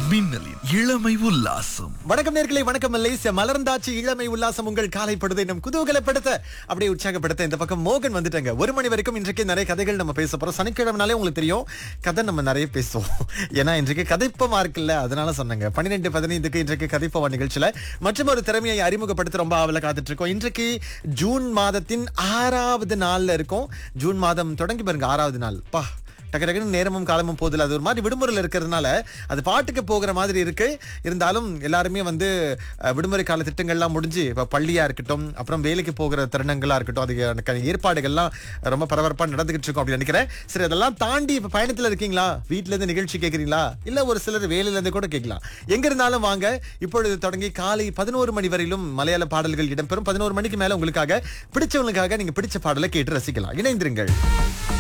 மின்னலின் இளமை உல்லாசம் வணக்கம் நேர்களை வணக்கம் மலேசிய மலர்ந்தாச்சு இளமை உல்லாசம் உங்கள் காலைப்படுதை நம் குதூகலப்படுத்த அப்படியே உற்சாகப்படுத்த இந்த பக்கம் மோகன் வந்துட்டாங்க ஒரு மணி வரைக்கும் இன்றைக்கு நிறைய கதைகள் நம்ம பேச போறோம் சனிக்கிழமைனாலே உங்களுக்கு தெரியும் கதை நம்ம நிறைய பேசுவோம் ஏன்னா இன்றைக்கு கதைப்பமா இருக்குல்ல அதனால சொன்னாங்க பன்னிரெண்டு பதினைந்துக்கு இன்றைக்கு கதைப்பவா நிகழ்ச்சியில மற்றும் ஒரு திறமையை அறிமுகப்படுத்த ரொம்ப ஆவல காத்துட்டு இருக்கோம் இன்றைக்கு ஜூன் மாதத்தின் ஆறாவது நாள்ல இருக்கும் ஜூன் மாதம் தொடங்கி பாருங்க ஆறாவது நாள் பா டக்கு டக்குன்னு நேரமும் காலமும் போதில்ல அது ஒரு மாதிரி விடுமுறையில் இருக்கிறதுனால அது பாட்டுக்கு போகிற மாதிரி இருக்கு இருந்தாலும் எல்லாருமே வந்து அஹ், விடுமுறை கால திட்டங்கள்லாம் முடிஞ்சு இப்போ பள்ளியா இருக்கட்டும் அப்புறம் வேலைக்கு போகிற தருணங்களா இருக்கட்டும் அதுக்கான ஏற்பாடுகள்லாம் ரொம்ப பரபரப்பா நடந்துகிட்டு இருக்கும் அப்படின்னு நினைக்கிறேன் சரி அதெல்லாம் தாண்டி இப்போ பயணத்துல இருக்கீங்களா வீட்ல இருந்து நிகழ்ச்சி கேட்குறீங்களா இல்ல ஒரு சிலர் வேலையில இருந்து கூட கேட்கலாம் எங்க இருந்தாலும் வாங்க இப்பொழுது தொடங்கி காலை பதினோரு மணி வரையிலும் மலையாள பாடல்கள் இடம்பெறும் பதினோரு மணிக்கு மேல உங்களுக்காக பிடிச்சவங்களுக்காக நீங்க பிடிச்ச பாடலை கேட்டு ரசிக்கலாம் இணைந்திருங்கள்